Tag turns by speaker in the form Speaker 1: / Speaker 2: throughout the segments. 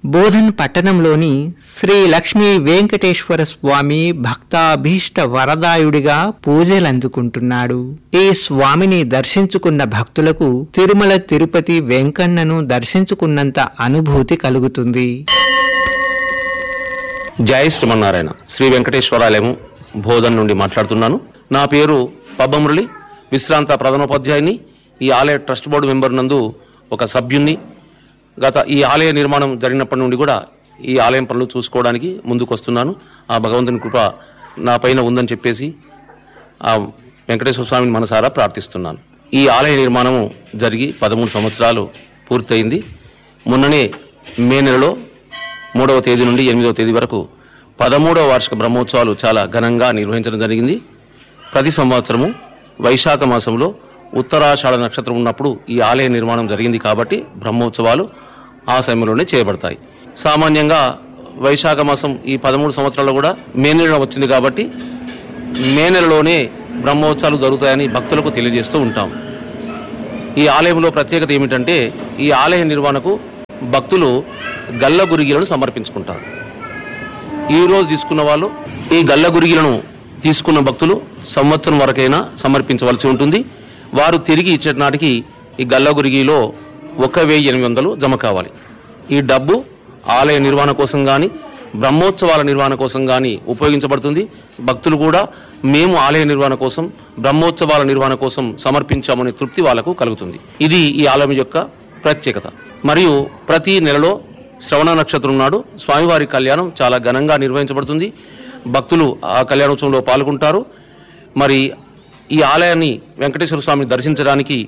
Speaker 1: బోధన్ పట్టణంలోని శ్రీ లక్ష్మీ వెంకటేశ్వర స్వామి భక్తాభీష్ట వరదాయుడిగా పూజలందుకుంటున్నాడు ఈ స్వామిని దర్శించుకున్న భక్తులకు తిరుమల తిరుపతి వెంకన్నను దర్శించుకున్నంత అనుభూతి కలుగుతుంది
Speaker 2: జై శ్రీమన్నారాయణ శ్రీ వెంకటేశ్వరాలయము బోధన్ నుండి మాట్లాడుతున్నాను నా పేరు పబ్బమురళి విశ్రాంత ప్రధానోపాధ్యాయుని ఈ ఆలయ ట్రస్ట్ బోర్డు మెంబర్ నందు ఒక సభ్యుణ్ణి గత ఈ ఆలయ నిర్మాణం జరిగినప్పటి నుండి కూడా ఈ ఆలయం పనులు చూసుకోవడానికి ముందుకు వస్తున్నాను ఆ భగవంతుని కృప నా పైన ఉందని చెప్పేసి ఆ వెంకటేశ్వర స్వామిని మనసారా ప్రార్థిస్తున్నాను ఈ ఆలయ నిర్మాణము జరిగి పదమూడు సంవత్సరాలు పూర్తయింది మొన్ననే మే నెలలో మూడవ తేదీ నుండి ఎనిమిదవ తేదీ వరకు పదమూడవ వార్షిక బ్రహ్మోత్సవాలు చాలా ఘనంగా నిర్వహించడం జరిగింది ప్రతి సంవత్సరము వైశాఖ మాసంలో ఉత్తరాషాఢ నక్షత్రం ఉన్నప్పుడు ఈ ఆలయ నిర్మాణం జరిగింది కాబట్టి బ్రహ్మోత్సవాలు ఆ సమయంలోనే చేయబడతాయి సామాన్యంగా వైశాఖ మాసం ఈ పదమూడు సంవత్సరాల్లో కూడా మే నెలలో వచ్చింది కాబట్టి మే నెలలోనే బ్రహ్మోత్సవాలు జరుగుతాయని భక్తులకు తెలియజేస్తూ ఉంటాం ఈ ఆలయంలో ప్రత్యేకత ఏమిటంటే ఈ ఆలయ నిర్వహణకు భక్తులు గల్ల గురిగిలను సమర్పించుకుంటారు ఈ రోజు తీసుకున్న వాళ్ళు ఈ గల్ల గురిగిలను తీసుకున్న భక్తులు సంవత్సరం వరకైనా సమర్పించవలసి ఉంటుంది వారు తిరిగి ఇచ్చే నాటికి ఈ గల్ల గురిగిలో ఒక వెయ్యి ఎనిమిది వందలు జమ కావాలి ఈ డబ్బు ఆలయ నిర్వహణ కోసం కానీ బ్రహ్మోత్సవాల నిర్వహణ కోసం కానీ ఉపయోగించబడుతుంది భక్తులు కూడా మేము ఆలయ నిర్వహణ కోసం బ్రహ్మోత్సవాల నిర్వహణ కోసం సమర్పించామనే తృప్తి వాళ్ళకు కలుగుతుంది ఇది ఈ ఆలయం యొక్క ప్రత్యేకత మరియు ప్రతి నెలలో శ్రవణ నక్షత్రం నాడు స్వామివారి కళ్యాణం చాలా ఘనంగా నిర్వహించబడుతుంది భక్తులు ఆ కళ్యాణోత్సవంలో పాల్గొంటారు మరి ఈ ఆలయాన్ని వెంకటేశ్వర స్వామిని దర్శించడానికి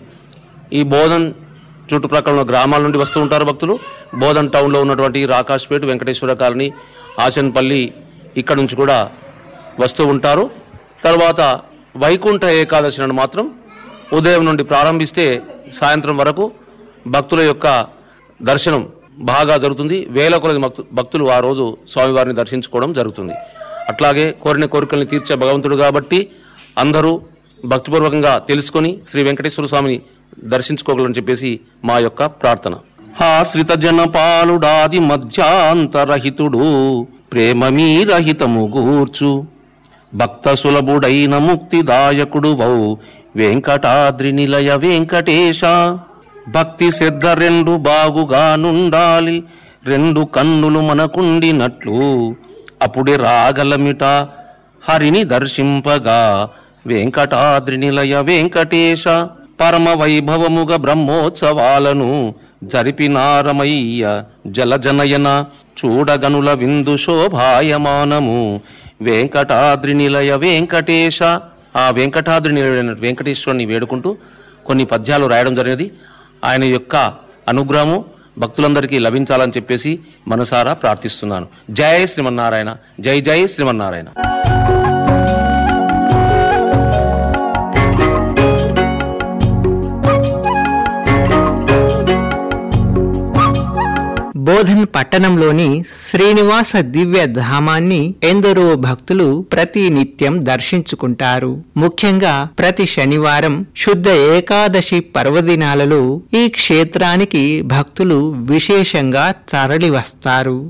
Speaker 2: ఈ బోధన్ చుట్టుప్రక్కల ఉన్న గ్రామాల నుండి వస్తూ ఉంటారు భక్తులు బోధన్ టౌన్లో ఉన్నటువంటి రాకాష్పేట వెంకటేశ్వర కాలనీ ఆశన్పల్లి ఇక్కడ నుంచి కూడా వస్తూ ఉంటారు తర్వాత వైకుంఠ ఏకాదశి నాడు మాత్రం ఉదయం నుండి ప్రారంభిస్తే సాయంత్రం వరకు భక్తుల యొక్క దర్శనం బాగా జరుగుతుంది వేల కొలది భక్తు- భక్తులు ఆ రోజు స్వామివారిని దర్శించుకోవడం జరుగుతుంది అట్లాగే కోరిన కోరికల్ని తీర్చే భగవంతుడు కాబట్టి అందరూ భక్తిపూర్వకంగా తెలుసుకొని శ్రీ వెంకటేశ్వర స్వామిని దర్శించుకోగలని చెప్పేసి మా యొక్క ప్రార్థన ఆశ్రిత జనపాలుడాది మధ్యాంతరహితుడు ప్రేమ మీ రహితము గూర్చు భక్త సులభుడైన ముక్తిదాయకుడు వౌ వెంకటాద్రి నిలయ వెంకటేశ భక్తి శ్రద్ధ రెండు బాగుగా నుండాలి రెండు కన్నులు మనకుండినట్లు అప్పుడే రాగలమిట హరిని దర్శింపగా వెంకటాద్రి నిలయ వెంకటేశ పరమ వైభవముగ బ్రహ్మోత్సవాలను జరిపినారమయ్య జలజనయన చూడగనుల విందు శోభాయమానము వెంకటాద్రి నిలయ వెంకటేశ ఆ వెంకటాద్రి నిలయ వెంకటేశ్వరుని వేడుకుంటూ కొన్ని పద్యాలు రాయడం జరిగినది ఆయన యొక్క అనుగ్రహము భక్తులందరికీ లభించాలని చెప్పేసి మనసారా ప్రార్థిస్తున్నాను జై శ్రీమన్నారాయణ జై జై శ్రీమన్నారాయణ
Speaker 1: బోధన్ పట్టణంలోని శ్రీనివాస దివ్య ధామాన్ని ఎందరో భక్తులు ప్రతి నిత్యం దర్శించుకుంటారు ముఖ్యంగా ప్రతి శనివారం శుద్ధ ఏకాదశి పర్వదినాలలో ఈ క్షేత్రానికి భక్తులు విశేషంగా తరలి వస్తారు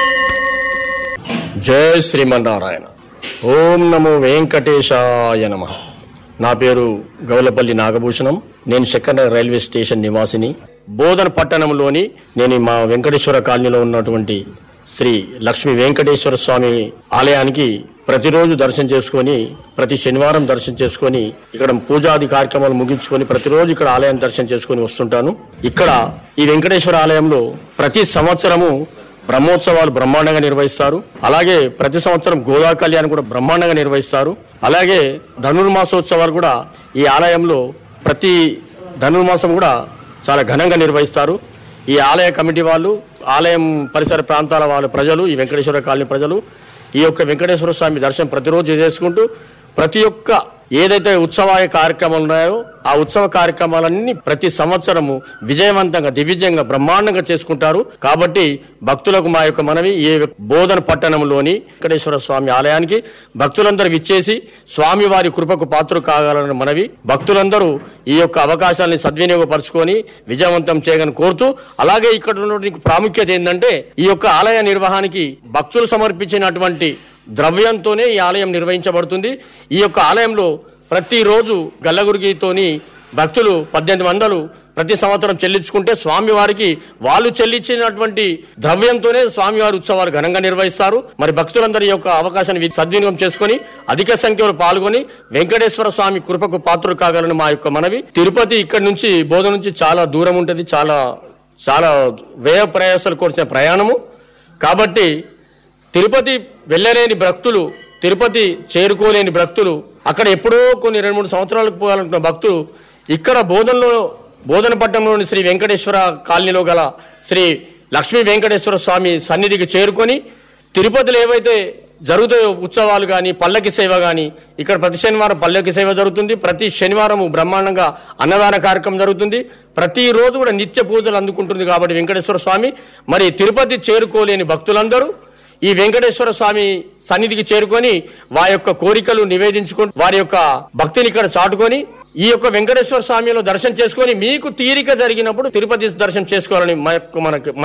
Speaker 3: జయ శ్రీమన్నారాయణ ఓం నమో వెంకటేశాయ నమ నా పేరు గౌలపల్లి నాగభూషణం నేను శక్కనగర్ రైల్వే స్టేషన్ నివాసిని బోధన పట్టణంలోని నేను మా వెంకటేశ్వర కాలనీలో ఉన్నటువంటి శ్రీ లక్ష్మీ వెంకటేశ్వర స్వామి ఆలయానికి ప్రతిరోజు దర్శనం చేసుకొని ప్రతి శనివారం దర్శనం చేసుకొని ఇక్కడ పూజాది కార్యక్రమాలు ముగించుకొని ప్రతిరోజు ఇక్కడ ఆలయాన్ని దర్శనం చేసుకొని వస్తుంటాను ఇక్కడ ఈ వెంకటేశ్వర ఆలయంలో ప్రతి సంవత్సరము బ్రహ్మోత్సవాలు బ్రహ్మాండంగా నిర్వహిస్తారు అలాగే ప్రతి సంవత్సరం గోదా కళ్యాణం కూడా బ్రహ్మాండంగా నిర్వహిస్తారు అలాగే ధనుర్మాసోత్సవాలు కూడా ఈ ఆలయంలో ప్రతి ధనుర్మాసం కూడా చాలా ఘనంగా నిర్వహిస్తారు ఈ ఆలయ కమిటీ వాళ్ళు ఆలయం పరిసర ప్రాంతాల వాళ్ళ ప్రజలు ఈ వెంకటేశ్వర కాలనీ ప్రజలు ఈ యొక్క వెంకటేశ్వర స్వామి దర్శనం ప్రతిరోజు చేసుకుంటూ ప్రతి ఒక్క ఏదైతే ఉత్సవాయ కార్యక్రమాలు ఉన్నాయో ఆ ఉత్సవ కార్యక్రమాలన్నీ ప్రతి సంవత్సరము విజయవంతంగా దివ్యంగా బ్రహ్మాండంగా చేసుకుంటారు కాబట్టి భక్తులకు మా యొక్క మనవి ఏ బోధన పట్టణంలోని వెంకటేశ్వర స్వామి ఆలయానికి భక్తులందరూ విచ్చేసి స్వామి వారి కృపకు పాత్ర కాగలని మనవి భక్తులందరూ ఈ యొక్క అవకాశాన్ని సద్వినియోగపరచుకొని విజయవంతం చేయగలని కోరుతూ అలాగే ఇక్కడ ఉన్నటువంటి ప్రాముఖ్యత ఏంటంటే ఈ యొక్క ఆలయ నిర్వహణకి భక్తులు సమర్పించినటువంటి ద్రవ్యంతోనే ఈ ఆలయం నిర్వహించబడుతుంది ఈ యొక్క ఆలయంలో ప్రతిరోజు గల్లగురిగితోని భక్తులు పద్దెనిమిది వందలు ప్రతి సంవత్సరం చెల్లించుకుంటే స్వామివారికి వాళ్ళు చెల్లించినటువంటి ద్రవ్యంతోనే స్వామివారి ఉత్సవాలు ఘనంగా నిర్వహిస్తారు మరి భక్తులందరి యొక్క అవకాశాన్ని వి- సద్వినియోగం చేసుకొని అధిక సంఖ్యలో పాల్గొని వెంకటేశ్వర స్వామి కృపకు పాత్రలు కాగలని మా యొక్క మనవి తిరుపతి ఇక్కడి నుంచి బోధ నుంచి చాలా దూరం ఉంటుంది చాలా చాలా వ్యయ ప్రయాసాలు కూర్చిన ప్రయాణము కాబట్టి తిరుపతి వెళ్ళలేని భక్తులు తిరుపతి చేరుకోలేని భక్తులు అక్కడ ఎప్పుడో కొన్ని రెండు మూడు సంవత్సరాలకు పోవాలనుకున్న భక్తులు ఇక్కడ బోధనలో బోధనపట్నంలోని శ్రీ వెంకటేశ్వర కాలనీలో గల శ్రీ లక్ష్మీ వెంకటేశ్వర స్వామి సన్నిధికి చేరుకొని తిరుపతిలో ఏవైతే జరుగుతాయో ఉత్సవాలు కానీ పల్లకి సేవ కానీ ఇక్కడ ప్రతి శనివారం పల్లకి సేవ జరుగుతుంది ప్రతి శనివారం బ్రహ్మాండంగా అన్నదాన కార్యక్రమం జరుగుతుంది ప్రతిరోజు కూడా నిత్య పూజలు అందుకుంటుంది కాబట్టి వెంకటేశ్వర స్వామి మరి తిరుపతి చేరుకోలేని భక్తులందరూ ఈ వెంకటేశ్వర స్వామి సన్నిధికి చేరుకొని వారి యొక్క కోరికలు నివేదించుకొని వారి యొక్క భక్తిని ఇక్కడ చాటుకొని ఈ యొక్క వెంకటేశ్వర స్వామిలో దర్శనం చేసుకొని మీకు తీరిక జరిగినప్పుడు తిరుపతి దర్శనం చేసుకోవాలని మా యొక్క మనకి